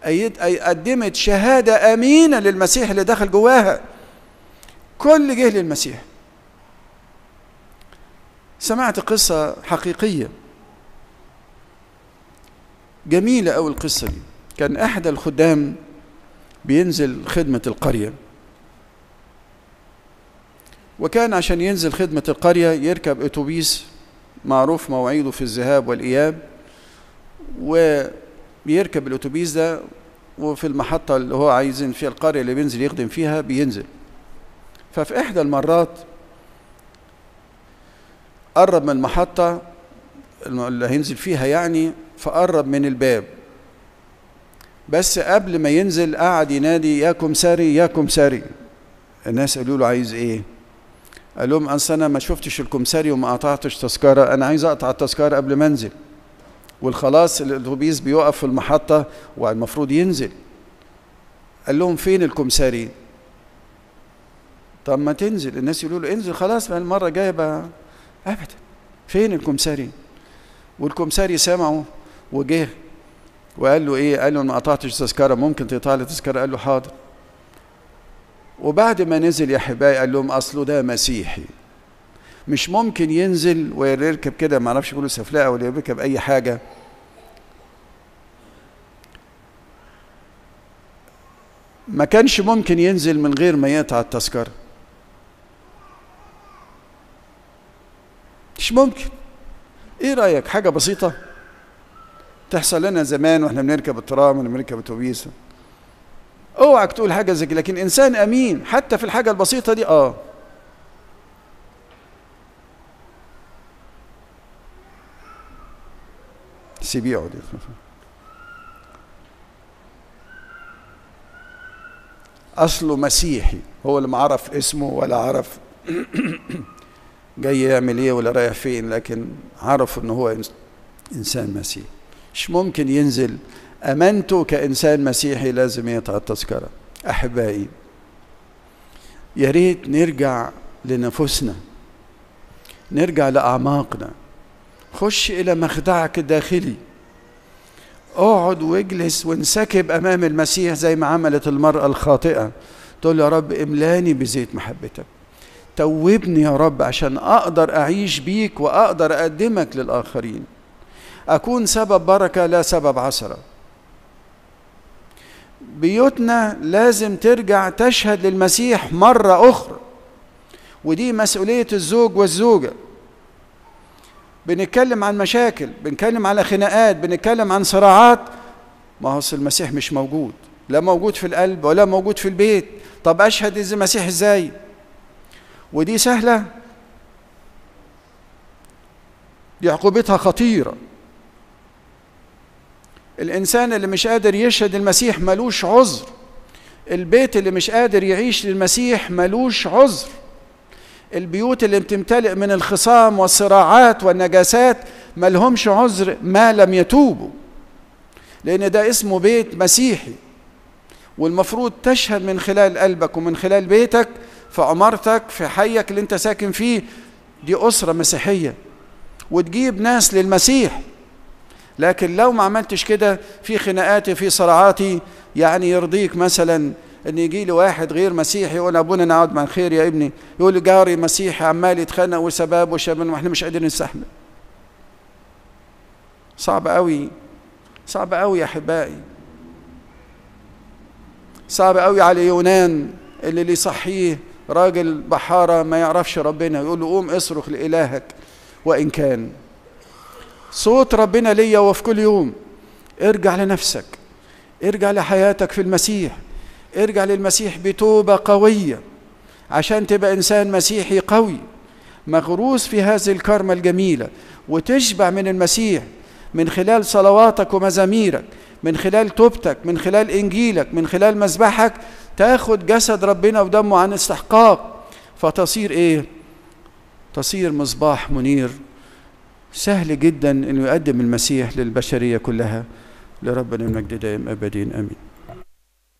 أيد- أي قدمت شهادة أمينة للمسيح اللي دخل جواها كل جه للمسيح سمعت قصة حقيقية جميلة أوي القصة دي كان أحد الخدام بينزل خدمة القرية وكان عشان ينزل خدمة القرية يركب أتوبيس معروف مواعيده في الذهاب والإياب وبيركب الأتوبيس ده وفي المحطة اللي هو عايزين فيها القرية اللي بينزل يخدم فيها بينزل ففي إحدى المرات قرب من المحطة اللي هينزل فيها يعني فقرب من الباب بس قبل ما ينزل قعد ينادي يا كمساري يا كمساري الناس قالوا له عايز ايه قال لهم اصل انا ما شفتش الكمساري وما قطعتش تذكره انا عايز اقطع التذكره قبل ما انزل والخلاص الاتوبيس بيقف في المحطه والمفروض ينزل قال لهم فين الكمساري طب ما تنزل الناس يقولوا له انزل خلاص بقى المره الجايه بقى ابدا فين الكمساري والكمساري سمعه وجه وقال له ايه قال له ما قطعتش تذكره ممكن تقطع لي تذكره قال له حاضر وبعد ما نزل يا حبايبي قال لهم اصله ده مسيحي مش ممكن ينزل ويركب كده ما اعرفش يقولوا سفلقه ولا يركب اي حاجه ما كانش ممكن ينزل من غير ما يقطع التذكره مش ممكن ايه رايك حاجه بسيطه تحصل لنا زمان واحنا بنركب الترام ولا بنركب اتوبيس اوعك تقول حاجه زي كده لكن انسان امين حتى في الحاجه البسيطه دي اه سيبيه يقعد اصله مسيحي هو اللي ما عرف اسمه ولا عرف جاي يعمل ايه ولا رايح فين لكن عرف ان هو إنس- انسان مسيحي مش ممكن ينزل امانته كانسان مسيحي لازم يقطع التذكره احبائي يا ريت نرجع لنفوسنا نرجع لاعماقنا خش الى مخدعك الداخلي اقعد واجلس وانسكب امام المسيح زي ما عملت المراه الخاطئه تقول يا رب املاني بزيت محبتك توبني يا رب عشان اقدر اعيش بيك واقدر اقدمك للاخرين اكون سبب بركه لا سبب عثره بيوتنا لازم ترجع تشهد للمسيح مره اخرى ودي مسؤوليه الزوج والزوجه بنتكلم عن مشاكل بنتكلم على خناقات بنتكلم عن صراعات ما هو أصل المسيح مش موجود لا موجود في القلب ولا موجود في البيت طب اشهد إز- المسيح ازاي ودي سهله دي عقوبتها خطيره الانسان اللي مش قادر يشهد المسيح ملوش عذر البيت اللي مش قادر يعيش للمسيح ملوش عذر البيوت اللي بتمتلئ من الخصام والصراعات والنجاسات ملهمش عذر ما لم يتوبوا لان ده اسمه بيت مسيحي والمفروض تشهد من خلال قلبك ومن خلال بيتك في عمارتك في حيك اللي انت ساكن فيه دي اسره مسيحيه وتجيب ناس للمسيح لكن لو ما عملتش كده في خناقاتي في صراعاتي يعني يرضيك مثلا ان يجي لي واحد غير مسيحي يقول ابونا نقعد مع الخير يا ابني يقول لي جاري مسيحي عمال يتخانق وسباب وشباب واحنا مش قادرين نستحمل صعب قوي صعب قوي يا احبائي صعب قوي على يونان اللي اللي يصحيه راجل بحاره ما يعرفش ربنا يقول له قوم اصرخ لالهك وان كان صوت ربنا ليا وفي كل يوم ارجع لنفسك ارجع لحياتك في المسيح ارجع للمسيح بتوبة قوية عشان تبقى إنسان مسيحي قوي مغروس في هذه الكرمة الجميلة وتشبع من المسيح من خلال صلواتك ومزاميرك من خلال توبتك من خلال إنجيلك من خلال مذبحك تاخد جسد ربنا ودمه عن استحقاق فتصير إيه؟ تصير مصباح منير سهل جدا انه يقدم المسيح للبشريه كلها لربنا المجد دائم ابدين امين